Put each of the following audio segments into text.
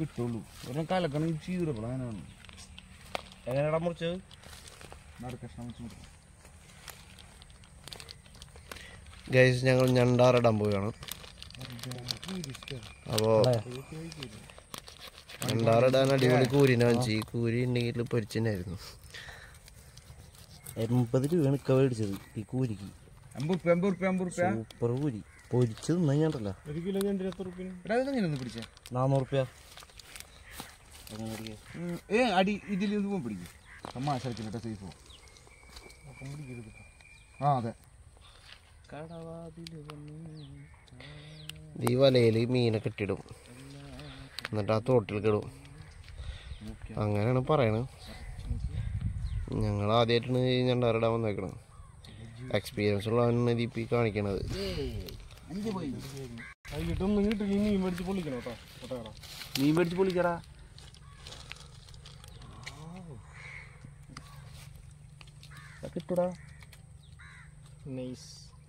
കിട്ടുള്ളൂ ഒരെണ്ണം കലക്കണം ചീറക്കണം അങ്ങനെയാണ് എങ്ങനെയാടാ മുറിച്ചത് നടുക്കഷ്ണം വെച്ച് മുറിക്കണം ഗൈസ് ഞങ്ങൾ ഞണ്ടാറിടാൻ പോവുകയാണ് അപ്പോൾ ഞണ്ടാറിടാൻ അടിപൊളി കൂരിനെ വാങ്ങിച്ചു ഈ കൂരി ഉണ്ടെങ്കിൽ പൊരിച്ചിനായിരുന്നു എൺപത് രൂപയാണ് ഇക്ക മേടിച്ചത് ഈ കൂരിക്ക് അമ്പത് റുപ്യ അമ്പത് റുപ്യ അമ്പത് റുപ്യ സൂപ്പർ കൂരി പൊരിച്ച് തിന്നാ ഞാണ്ടല്ലോ ഒരു കിലോ ഞണ്ടിന് എത്ര റുപ്യന് എടാ ഇതെങ്ങനെ ഒന്ന് പിടിച്ചേ നാന്നൂറ് റുപ്യ എങ്ങനെ മേടിക്കുക? ഉം, ഏ അടി ഇതിൽ ഇത് പോകാൻ പിടിക്കും തമാശ കളിച്ചിട്ട് സേഫ് ആ അതെ ഈ വലയിൽ മീനൊക്കെ ഇട്ടിടും എന്നിട്ട് ആ തോട്ടിലേക്ക് ഇടും അങ്ങനെയാണ് പറയണത് ഞങ്ങൾ ആദ്യമായിട്ടാണ് ഈ ഞണ്ടാറിടാൻ വന്നേക്കണത് എക്സ്പീരിയൻസ് ഉള്ളവനാണ് ഇത് ഇപ്പം ഈ കാണിക്കണത് വൈകിട്ടൊന്നും കിട്ടില്ല മീൻ മേടിച്ച് പൊള്ളിക്കണം കേട്ടോ കൊട്ടകട മീൻ മേടിച്ച് പൊളിക്കടാ കിട്ടൂടാ നൈസ്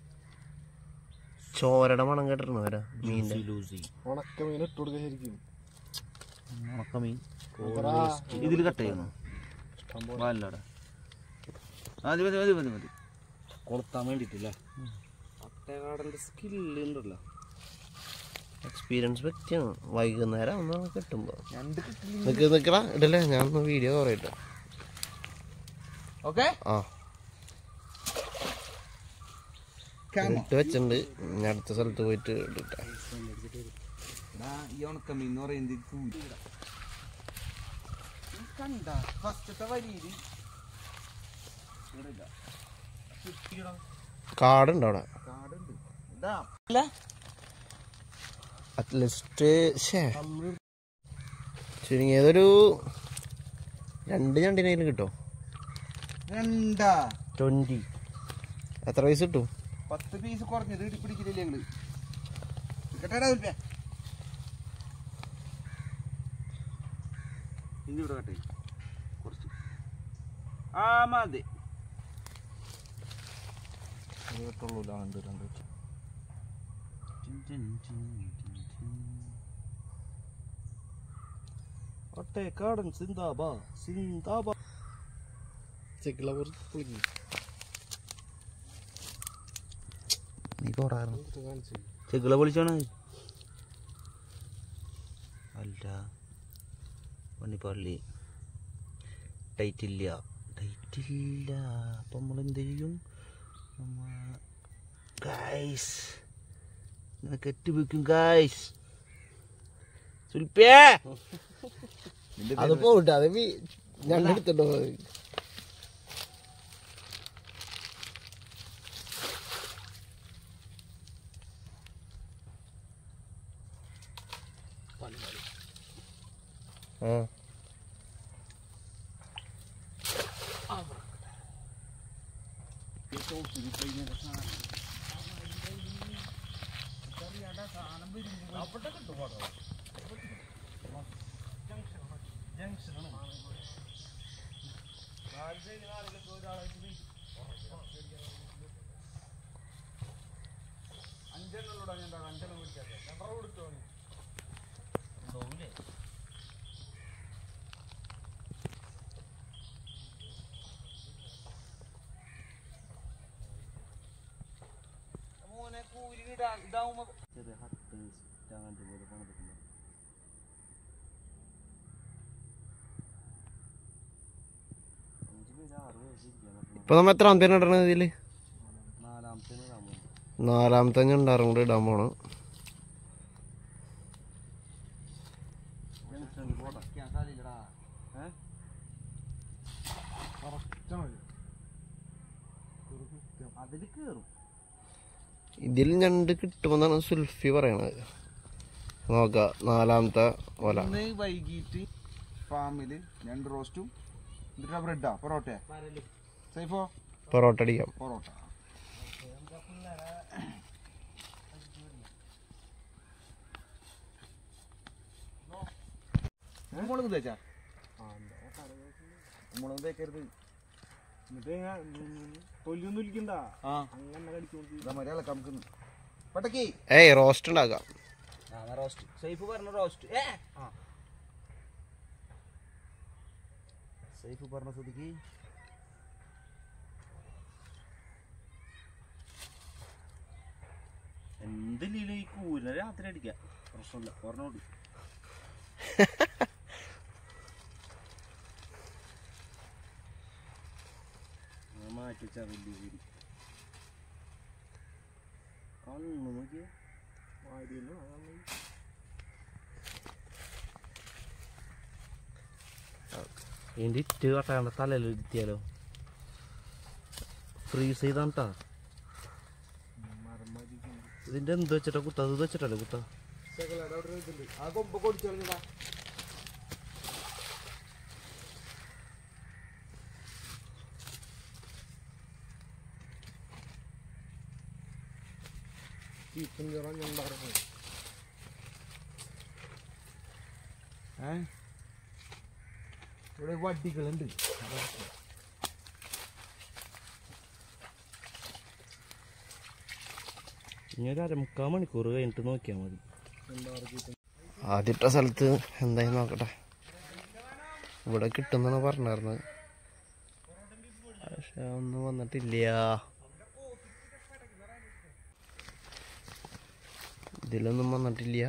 ചോരയുടെ മണം കേട്ടിരുന്നു വരാ മീൻ്റെ ലൂസി ഉണക്ക മീൻ ഇട്ട് കൊടുക്കുക ശരിക്കും ഉണക്കമീൻ എത്രടാ? ഇതിൽ കട്ട് ചെയ്യണോ വല്ലടാ മതി മതി മതി മതി മതി കൊളുത്താൻ വേണ്ടിട്ടില്ല ഒട്ടേകാടൻ്റെ സ്കില്ല് ഉണ്ടല്ലോ എക്സ്പീരിയൻസ് വ്യക്തിയാണ് വൈകുന്നേരം ഒന്ന് കിട്ടുമ്പോൾ രണ്ട് കിട്ടില്ല നിൽക്ക് നിൽക്കടാ ഇടല്ലേ ഞാൻ ഒന്ന് വീഡിയോ കുറയട്ടെ ഓക്കെ ആ ഇട്ട് വെച്ചിട്ടുണ്ട് ഞാൻ അടുത്ത സ്ഥലത്ത് പോയിട്ട് ഇട്ടിട്ടെ ഈ ഉണക്കമീൻ എന്ന് പറയുന്നത് കൂരി കണ്ട ഫസ്റ്റത്തെ വരിയില് കാടുണ്ട് അവിടെ കാടുണ്ട് ഇതാ അറ്റ്ലിസ്റ്റ് ഷേ ചുരുങ്ങിയതൊരു രണ്ട് ഞണ്ടിനേലും കിട്ടും രണ്ടാ ട്വൻറ്റി എത്ര പൈസ കിട്ടും പത്ത് പീസ് കുറഞ്ഞത് ഇടി പിടിക്കില്ല ഞങ്ങള് കേട്ടാടാ ഉൽപ്പ ഇനി ഇവിടെ കട്ട് ചെയ്യ്. കുറച്ച് ആ മതി ഒട്ടേക്കാടൻ സിന്ദാബാ സിന്ദാബാ ചെക്കിള പൊളിക്കും നീ പോടായിരുന്നു ചെക്കിള പൊളിച്ചാണ് അല്ല പള്ളിപ്പള്ളി ടൈറ്റ് ഇല്ല ടൈറ്റ് ഇല്ല അപ്പം നമ്മൾ എന്ത് ചെയ്യും ഗൈസ് ഇങ്ങനെ കെട്ടിവെക്കും ഗൈസ് സുൽപ്പേ അത് പോട്ടെ അത് വീ- ഞണ്ടെടുത്തിട്ടോ ആ ചെറിയ ഹട്ട് സ്റ്റാൻഡ് പോലെ പണിതിട്ടുണ്ട് അഞ്ച് പേര് ആറ് പേര് ഇരിക്കാൻ ഇപ്പൊ നമ്മ എത്ര അന്തേനെ ഇടണ ഇതില് നാലാമത്തെ നമ്മൾ നാലാമത്തെ ഞണ്ടാറും കൂടി ഇടാൻ പോണം അതിൽ കേറും ഇതിൽ ഞണ്ട് കിട്ടുമെന്നാണ് സുൽഫി പറയണത് നോക്കാം നാലാമത്തെ വല ഇന്ന് വൈകിട്ട് ഫാമില് രണ്ട് റോസ്റ്റും എന്നിട്ട് ബ്രെഡാ പൊറോട്ട സൈഫോ പൊറോട്ട അടിക്കാം പൊറോട്ട മുളക് തേച്ചാ മുളക് തേക്കരുത് എന്നിട്ട് ഞാൻ തൊലിയൊന്നും ഇരിക്കണ്ട ആ അങ്ങനെ കടിച്ചോണ്ട് ഇതാ മര്യാദ നമുക്ക് പട്ടക്കി ഏയ് റോസ്റ്റ് ഉണ്ടാക്കാം റോസ്റ്റ് സേഫ് പറഞ്ഞ റോസ്റ്റ് ഏ സൈഫ് പറഞ്ഞ സ്ഥിതിക്ക് എന്തില്ലേലും ഈ കൂരിനെ രാത്രി അടിക്കാം പ്രശ്നമില്ല പറഞ്ഞോട് ഞാൻ മാറ്റി വെച്ചാ വലിയ കൂരി കണ്ണു നോക്കിയേ ഇതിൻ്റെ ഇറ്റ് കട്ടാണ്ട് തലയിൽ ഇരുത്തിയാലോ ഫ്രീസ് ചെയ്താണ്ടാ ഇതിന്റെ എന്ത് വെച്ചിട്ടാ കുത്ത അത് വെച്ചിട്ടല്ലേ കുത്ത ആ കൊമ്പ് കൊടിച്ചു കളഞ്ഞടാ ചീപ്പൻ ചേറാൻ ഞണ്ടാറുണ്ട് ഇവിടെ വടികളുണ്ട് ഇനി ഒരു അരമുക്കാൽ മണിക്കൂർ കഴിഞ്ഞിട്ട് നോക്കിയാൽ മതി ആദ്യത്തെ സ്ഥലത്ത് എന്തായി നോക്കട്ടെ ഇവിടെ കിട്ടുന്നാണ് പറഞ്ഞായിരുന്നത് പക്ഷെ ഒന്നും വന്നിട്ടില്ല ഇതിലൊന്നും വന്നിട്ടില്ല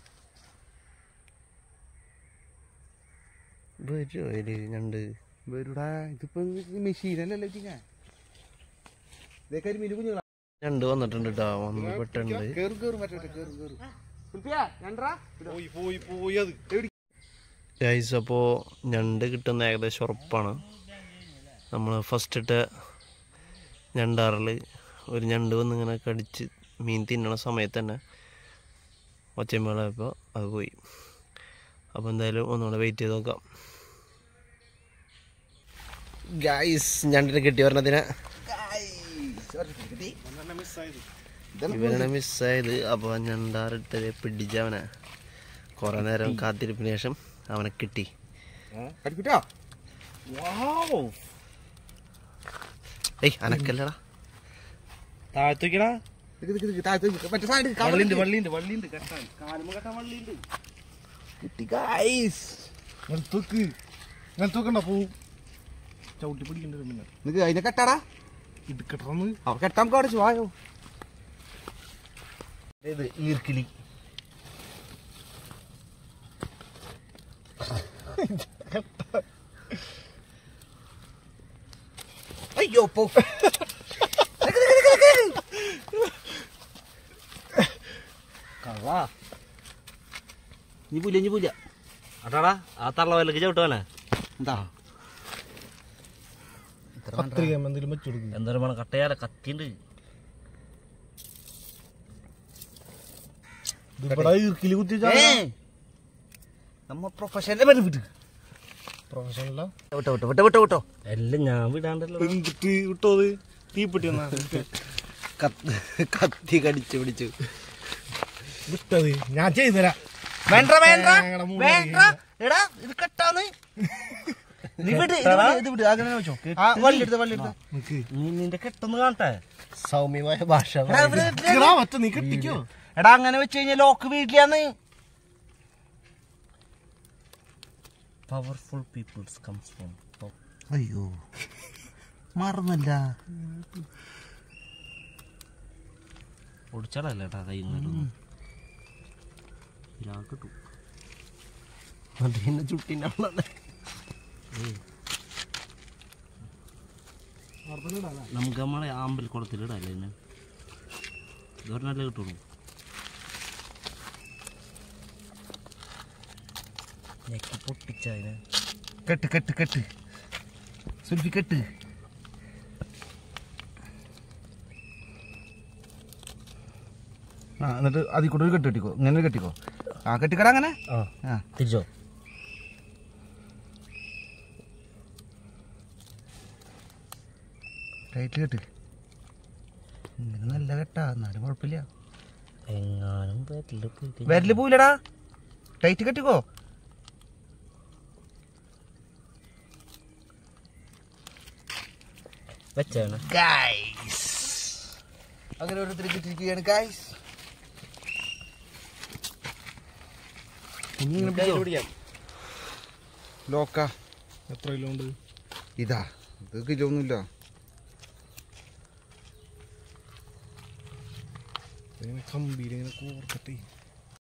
വരുമോ ഇതില് ഞണ്ട് വരുടാ ഇതിപ്പോ മെഷീനല്ലല്ലോ ചെയ്യാൻ ഇതേ കരിമീന് കുഞ്ഞുങ്ങളാ ഞണ്ട് വന്നിട്ടുണ്ട് കേട്ടോ വന്ന് പെട്ടുണ്ട് കേറും കേറും മറ്റേ കേറും കേറും രണ്ടറാ പോയി പോയി പോയി അത് ഗൈസ് അപ്പോൾ ഞണ്ട് കിട്ടുന്ന ഏകദേശം ഉറപ്പാണ് നമ്മൾ ഫസ്റ്റ് ഇട്ട ഞണ്ടാറിൽ ഒരു ഞണ്ട് വന്ന് ഇങ്ങനെ കടിച്ച് മീൻ തിന്നണ സമയത്ത് തന്നെ ഒച്ചമ്പളപ്പോൾ അത് പോയി അപ്പോൾ എന്തായാലും ഒന്നുകൂടെ വെയിറ്റ് ചെയ്ത് നോക്കാം ഗൈസ് ഞണ്ടിനെ കിട്ടി പറഞ്ഞതിനെ ഇവനെ മിസ്സായത് അപ്പോൾ ഞണ്ടാറിട്ടത് പിടിച്ചവനെ കുറേ നേരം കാത്തിരിപ്പിന് ശേഷം അവനെ കിട്ടി കടിപ്പിട്ടോ ഏയ് അനക്കല്ലടാ താഴത്തേക്കടാ നിക്ക് നിക്ക് നിക്ക് താഴത്ത് നിക്ക്. മറ്റേ സൈഡ് വള്ളിണ്ട് വള്ളിണ്ട് വള്ളിണ്ട് കെട്ടാൻ കാലുമ്പോ കെട്ടാൻ വള്ളിണ്ട് കിട്ടി ഗൈസ് നിലത്തേക്ക് നിലത്തേക്കണ്ട പോവും ചവിട്ടി പിടിക്കണ്ട പിന്നെ നിക്ക് അതിനെ കെട്ടാടാ ഇടുക്കട്ടെന്ന് അവർ കെട്ടാൻ കാണിച്ചു വായോ ഇത് ഈർക്കിലി അയ്യോ പോ കള്ളാ ഇനി പുല്ല ഇനി പുല്ല അടാടാ ആ തള്ള വല്ലക്ക് ചവിട്ടുവാനെ എന്താ കത്രിക എന്തെങ്കിലും വെച്ചെടുക്കും എന്തായാലും വേണം കട്ടയാല കത്തിണ്ട് ഇവിടെ ഈർക്കിലി കുത്തി നമ്മ പ്രൊഫഷണൽ ബെനിഫിറ്റ് പ്രൊഫഷണല്ല വിട്ടോ വിട്ടോ വിട്ടോ വിട്ടോ വിട്ടോ എല്ലാം ഞാൻ വിടാണ്ടല്ലോ എന്തിട്ട് വിട്ടോത് തീപ്പെട്ടി എന്നാ കത്തി കടിച്ചു പിടിച്ചു വിട്ടത് ഞാൻ ചെയ്തുതരാം വേണ്ട വേണ്ട ഞങ്ങടെ മൂന്ന് വേണ്ട എടാ ഇത് കെട്ടാന്ന് നീ വിട് ഇത് വിട്, ഇത് വിട് അങ്ങനെ വെച്ചോ ആ വള്ളി എടുത്ത് വള്ളി എടുത്ത് നിക്ക് നീ നിന്റെ കെട്ടൊന്ന് കാണട്ടെ സൗമ്യമായ ഭാഷ എടാ, ഇവിടെ ഇട്ട് നിക്കടാ, ഒറ്റ നീ കെട്ടിക്കോ എടാ അങ്ങനെ വെച്ച് കഴിഞ്ഞാൽ ലോക്ക് വീട്ടിലാന്ന് പവർഫുൾ പീപ്പിൾസ് കംസ് ഫ്രം അയ്യോ മറന്നല്ല ഒടിച്ചാലല്ല ഏട്ടാ കൈ കിട്ടും അതിന്റെ ചുട്ടിനുള്ള നമുക്ക് നമ്മളെ ആമ്പൽ കുളത്തിലിടല്ലേ ഇതിനെ ഇതൊരെണ്ണല്ലേ കിട്ടുള്ളൂ ഞെക്കി പൊട്ടിച്ചതിനെ കെട്ട് കെട്ട് കെട്ട് സുൽഫി കെട്ട് ആ എന്നിട്ട് അതിൽ കൂടെ ഒരു കെട്ട് കെട്ടിക്കോ ഇങ്ങനെ ഒരു കെട്ടിക്കോ ആ കെട്ടിക്കട അങ്ങനെ ആ ആ തിരിച്ചോ ടൈറ്റ് കെട്ട് ഇങ്ങനെ നല്ല കെട്ടാ എന്നാലും കുഴപ്പമില്ല എങ്ങാനും ബാറ്റിൽ പോയി വിരല് പോയില്ലടാ ടൈറ്റ് കെട്ടിക്കോ വെച്ചാണ് ഗൈസ് അങ്ങനെ ഓരോരുത്തർ കിട്ടിയിരിക്കുകയാണ് ഗൈസ് ലോക്ക എത്ര കിലോ ഉണ്ട് ഇതാ ഇത് കിലോ ഒന്നുമില്ല ഇങ്ങനെ കമ്പിയിൽ ഇങ്ങനെ കോർത്തിട്ട്